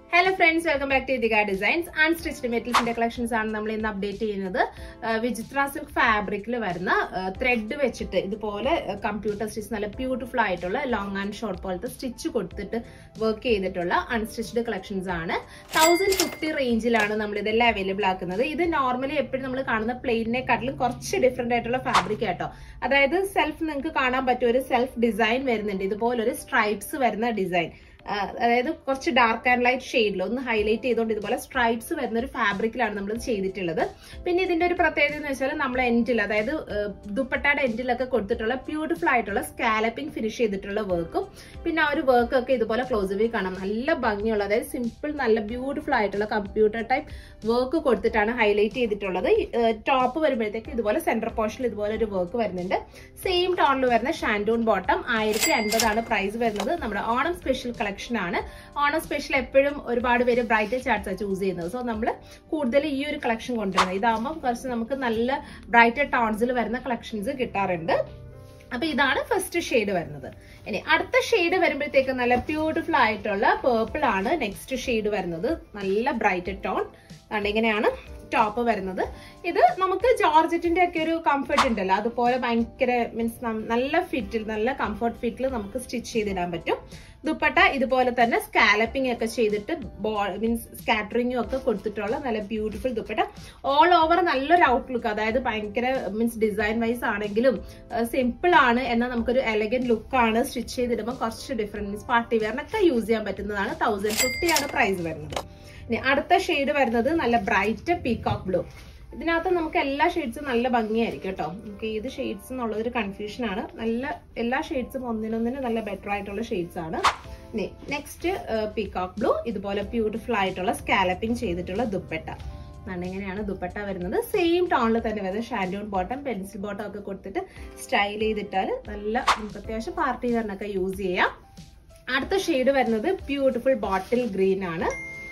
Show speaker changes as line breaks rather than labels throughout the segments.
hello friends welcome back to Ithika designs and stitched മെറ്റീരിയൽസിന്റെ collections ആണ് നമ്മൾ ഇന്ന് അപ്ഡേറ്റ് ചെയ്യുന്നത് ആ, വിചിത്ര സിൽക്ക് ഫാബ്രിക്കിൽ വരുന്ന ത്രെഡ് വെച്ചിട്ട് ഇതുപോലെ കമ്പ്യൂട്ടർ സ്റ്റിച്ച് നല്ല ബ്യൂട്ടിഫുൾ ആയിട്ടുള്ള ലോങ് ആൻഡ് ഷോർട്ട് പോലത്തെ സ്റ്റിച്ച് കൊടുത്തിട്ട് വർക്ക് ചെയ്തിട്ടുള്ള അൺസ്റ്റിച്ച്ഡ് കളക്ഷൻസ് ആണ് തൗസൻഡ് ഫിഫ്റ്റി റേഞ്ചിലാണ് നമ്മൾ ഇതെല്ലാം അവൈലബിൾ ആക്കുന്നത് ഇത് നോർമലി എപ്പോഴും നമ്മൾ കാണുന്ന പ്ലെയിനെക്കാട്ടിലും കുറച്ച് ഡിഫറെന്റ് ആയിട്ടുള്ള ഫാബ്രിക് ആട്ടോ അതായത് സെൽഫ് നിങ്ങൾക്ക് കാണാൻ പറ്റിയ ഒരു സെൽഫ് ഡിസൈൻ വരുന്നുണ്ട് ഇതുപോലൊരു സ്ട്രൈപ്സ് വരുന്ന ഡിസൈൻ അതായത് കുറച്ച് ഡാർക്ക് ആൻഡ് ലൈറ്റ് ഷെയ്ഡിൽ ഒന്ന് ഹൈലൈറ്റ് ചെയ്തുകൊണ്ട് ഇതുപോലെ സ്ട്രൈപ്സ് വരുന്ന ഒരു ഫാബ്രിക്കിലാണ് നമ്മൾ ചെയ്തിട്ടുള്ളത് പിന്നെ ഇതിന്റെ ഒരു പ്രത്യേകത എന്ന് വെച്ചാൽ നമ്മൾ എൻഡിൽ അതായത് ഏഹ്, ദുപ്പട്ടയുടെ എൻഡിലൊക്കെ കൊടുത്തിട്ടുള്ള ബ്യൂട്ടിഫുൾ ആയിട്ടുള്ള സ്കാലപ്പിംഗ് ഫിനിഷ് ചെയ്തിട്ടുള്ള വർക്കും പിന്നെ ആ ഒരു വർക്ക് ഒക്കെ ഇതുപോലെ ക്ലോസ് വ്യൂ കാണാം നല്ല ഭംഗിയുള്ള അതായത് സിമ്പിൾ നല്ല ബ്യൂട്ടിഫുൾ ആയിട്ടുള്ള കമ്പ്യൂട്ടർ ടൈപ്പ് വർക്ക് കൊടുത്തിട്ടാണ് ഹൈലൈറ്റ് ചെയ്തിട്ടുള്ളത് ടോപ്പ് വരുമ്പോഴത്തേക്ക് ഇതുപോലെ സെന്റർ പോർഷനിൽ ഇതുപോലെ ഒരു വർക്ക് വരുന്നുണ്ട് സെയിം ടോണിൽ വരുന്ന ഷാൻഡൂൺ ബോട്ടം ആയിരത്തി അൻപതാണ് പ്രൈസ് വരുന്നത് നമ്മുടെ ഓണം സ്പെഷ്യൽ കളക്ഷൻ ആണ് ഓണം സ്പെഷ്യൽ എപ്പോഴും ഒരുപാട് പേര് ബ്രൈറ്റ് ചാർട്ട്സ് ചൂസ് ചെയ്യുന്നത് സോ നമ്മൾ കൂടുതൽ ഈ ഒരു കളക്ഷൻ കൊണ്ടുവരുന്നത് ഇതാകുമ്പോൾ കുറച്ച് നമുക്ക് നല്ല ബ്രൈറ്റ് ടോൺസിൽ വരുന്ന കളക്ഷൻസ് കിട്ടാറുണ്ട് അപ്പൊ ഇതാണ് ഫസ്റ്റ് ഷെയ്ഡ് വരുന്നത് ഇനി അടുത്ത ഷെയ്ഡ് വരുമ്പോഴത്തേക്ക് നല്ല ബ്യൂട്ടിഫുൾ ആയിട്ടുള്ള പേർപ്പിൾ ആണ് നെക്സ്റ്റ് ഷെയ്ഡ് വരുന്നത് നല്ല ബ്രൈറ്റ് ടോൺ അതുകൊണ്ട് ഇങ്ങനെയാണ് ടോപ്പ് വരുന്നത് ഇത് നമുക്ക് ജോർജറ്റിന്റെ ഒക്കെ ഒരു കംഫർട്ട് ഉണ്ടല്ലോ അതുപോലെ ഭയങ്കര മീൻസ് നല്ല ഫിറ്റിൽ നല്ല കംഫർട്ട് ഫിറ്റിൽ നമുക്ക് സ്റ്റിച്ച് ചെയ്തിടാൻ പറ്റും ദുപ്പട്ട ഇതുപോലെ തന്നെ സ്കാലപ്പിംഗ് ഒക്കെ ചെയ്തിട്ട് മീൻസ് സ്കാറ്ററിങ്ങും ഒക്കെ കൊടുത്തിട്ടുള്ള നല്ല ബ്യൂട്ടിഫുൾ ദുപ്പട്ട ഓൾ ഓവർ നല്ലൊരു ഔട്ട്ലുക്ക് അതായത് ഭയങ്കര മീൻസ് ഡിസൈൻ വൈസ് ആണെങ്കിലും സിമ്പിൾ ആണ് എന്നാൽ നമുക്കൊരു എലഗന്റ് ലുക്കാണ് സ്റ്റിച്ച് ചെയ്തിടുമ്പോൾ കുറച്ച് ഡിഫറെന്റ് മീൻസ് പാർട്ടി വെയറിനൊക്കെ യൂസ് ചെയ്യാൻ പറ്റുന്നതാണ് തൗസൻഡ് ഫിഫ്റ്റി ആണ് പ്രൈസ് വരുന്നത് ഇനി അടുത്ത ഷെയ്ഡ് വരുന്നത് നല്ല ബ്രൈറ്റ് പീകോക്ക് ബ്ലൂ ഇതിനകത്ത് നമുക്ക് എല്ലാ ഷെയ്ഡ്സും നല്ല ഭംഗിയായിരിക്കും കേട്ടോ നമുക്ക് ഏത് ഷെയ്ഡ്സ് എന്നുള്ളതൊരു കൺഫ്യൂഷൻ ആണ് നല്ല എല്ലാ ഷെയ്ഡ്സും ഒന്നിനൊന്നിന് നല്ല ബെറ്റർ ആയിട്ടുള്ള ഷെയ്ഡ്സ് ആണ് ഇനി നെക്സ്റ്റ് പീകോക്ക് ബ്ലൂ ഇതുപോലെ ബ്യൂട്ടിഫുൾ ആയിട്ടുള്ള സ്കാലപ്പിംഗ് ചെയ്തിട്ടുള്ള ദുപ്പട്ട എന്നാണ് ഇങ്ങനെയാണ് ദുപ്പട്ട വരുന്നത് സെയിം ടോണിൽ തന്നെ വരുന്നത് ഷാൻഡൂൺ ബോട്ടം പെൻസിൽ ബോട്ടം ഒക്കെ കൊടുത്തിട്ട് സ്റ്റൈൽ ചെയ്തിട്ടാൽ നല്ല നമുക്ക് അത്യാവശ്യം പാർട്ടി വെയറിനൊക്കെ യൂസ് ചെയ്യാം അടുത്ത ഷെയ്ഡ് വരുന്നത് ബ്യൂട്ടിഫുൾ ബോട്ടിൽ ഗ്രീൻ ആണ്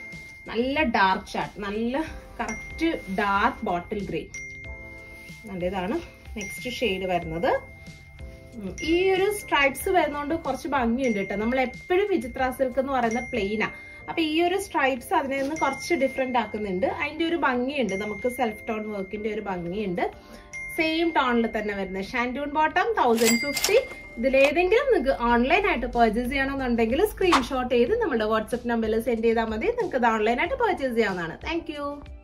നല്ല ഡാർക്ക് ചാർട്ട് നല്ല കറക്റ്റ് ഡാർക്ക് ബോട്ടിൽ ഗ്രീൻ ഇതാണ് നെക്സ്റ്റ് ഷെയ്ഡ് വരുന്നത് ഉം, ഈ ഒരു സ്ട്രൈപ്സ് വരുന്നോണ്ട് കുറച്ച് ഭംഗിയുണ്ട് കേട്ടോ നമ്മൾ എപ്പോഴും വിചിത്ര സിൽക്ക് എന്ന് പറയുന്ന പ്ലെയിനാ അപ്പൊ ഈ ഒരു സ്ട്രൈപ്സ് അതിനെ നിന്ന് കുറച്ച് ഡിഫറെന്റ് ആക്കുന്നുണ്ട് അതിന്റെ ഒരു ഭംഗിയുണ്ട് നമുക്ക് സെൽഫ് ടോൺ വർക്കിന്റെ ഒരു ഭംഗിയുണ്ട് സെയിം ടോണിൽ തന്നെ വരുന്ന ഷാൻഡൂൺ ബോട്ടം തൗസൻഡ് ഫിഫ്റ്റി ഇതിലേതെങ്കിലും നിങ്ങൾക്ക് ഓൺലൈൻ ആയിട്ട് പർച്ചേസ് ചെയ്യണമെന്നുണ്ടെങ്കിൽ സ്ക്രീൻഷോട്ട് ചെയ്ത് നമ്മുടെ വാട്സപ്പ് നമ്പറിൽ സെൻഡ് ചെയ്താൽ മതി നിങ്ങൾക്ക് ഇത് ഓൺലൈൻ ആയിട്ട് പർച്ചേസ് ചെയ്യാവുന്നതാണ് താങ്ക്